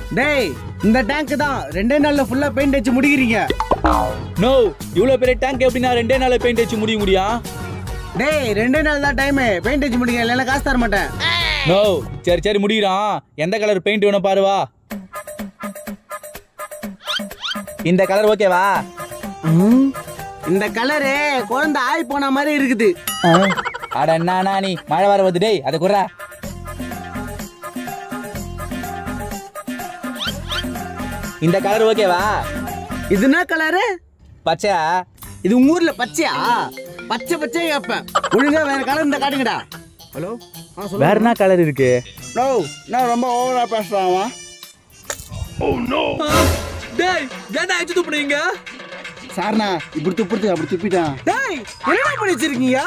டேய் இந்த டேங்க் தான் ரெண்டே நாள்ல ஃபுல்லா பெயிண்ட் அடிச்சு முடிக்கிறீங்க நோ இவ்வளோ பெரிய டேங்க் எப்படின்னா ரெண்டே நாளில் பெயிண்ட் அடிச்சு முடிய முடியும் டேய் ரெண்டே நாள் தான் டைம் பெயிண்ட் அடிச்சு முடிங்க இல்லைன்னா காசு தர மாட்டேன் நோ சரி சரி முடிக்கிறான் எந்த கலர் பெயிண்ட் வேணும் பாருவா இந்த கலர் ஓகேவா ம், இந்த கலரு குழந்தை ஆய் போன மாதிரி இருக்குது அட என்ன நீ மழை வர வருது டேய் அதை குறா இந்த கலர் ஓகேவா இது என்ன கலரு பச்சையா இது உங்க ஊர்ல பச்சையா பச்சை பச்சையா கேட்பேன் ஒழுங்கா வேற கலர் இந்த காட்டுங்கடா ஹலோ ஆ சொல்லு வேற என்ன கலர் இருக்கு நோ நான் ரொம்ப ஓவரா பேசுறான் டேய் ஏன்டா அடிச்சு துப்புனீங்க சார்ண்ணா இப்படி துப்புறது அப்படி துப்பிட்டான் டேய் என்ன பண்ணி வச்சிருக்கீங்க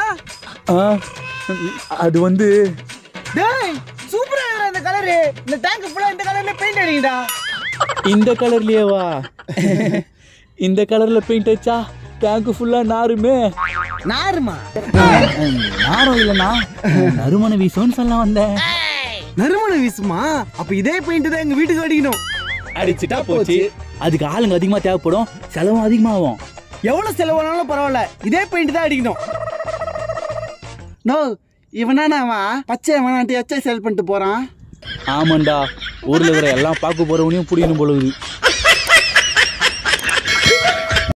அது வந்து டேய் சூப்பரா இருக்கு இந்த கலரு இந்த டேங்க் ஃபுல்லா இந்த கலர்ல பெயிண்ட் அடிங்கடா இந்த கலர்லயேவா இந்த கலர்ல பெயிண்ட் அடிச்சா டேங்க் ஃபுல்லா நாருமே நாருமா நாரம் இல்லைண்ணா நறுமண வீசும்னு சொல்ல வந்தேன் நறுமண வீசுமா அப்ப இதே பெயிண்ட் தான் எங்க வீட்டுக்கு அடிக்கணும் அடிச்சுட்டா போச்சு அதுக்கு ஆளுங்க அதிகமா தேவைப்படும் செலவும் அதிகமாகும் எவ்வளவு செலவானாலும் பரவாயில்ல இதே பெயிண்ட் தான் அடிக்கணும் நோ இவனா அவன் பச்சை வேணான்ட்டு எச்சை சேல் பண்ணிட்டு போறான் ஆமாண்டா ஊர்ல இருக்கிற எல்லாம் பார்க்க போறவனையும் புடிக்கணும் போல இருக்குது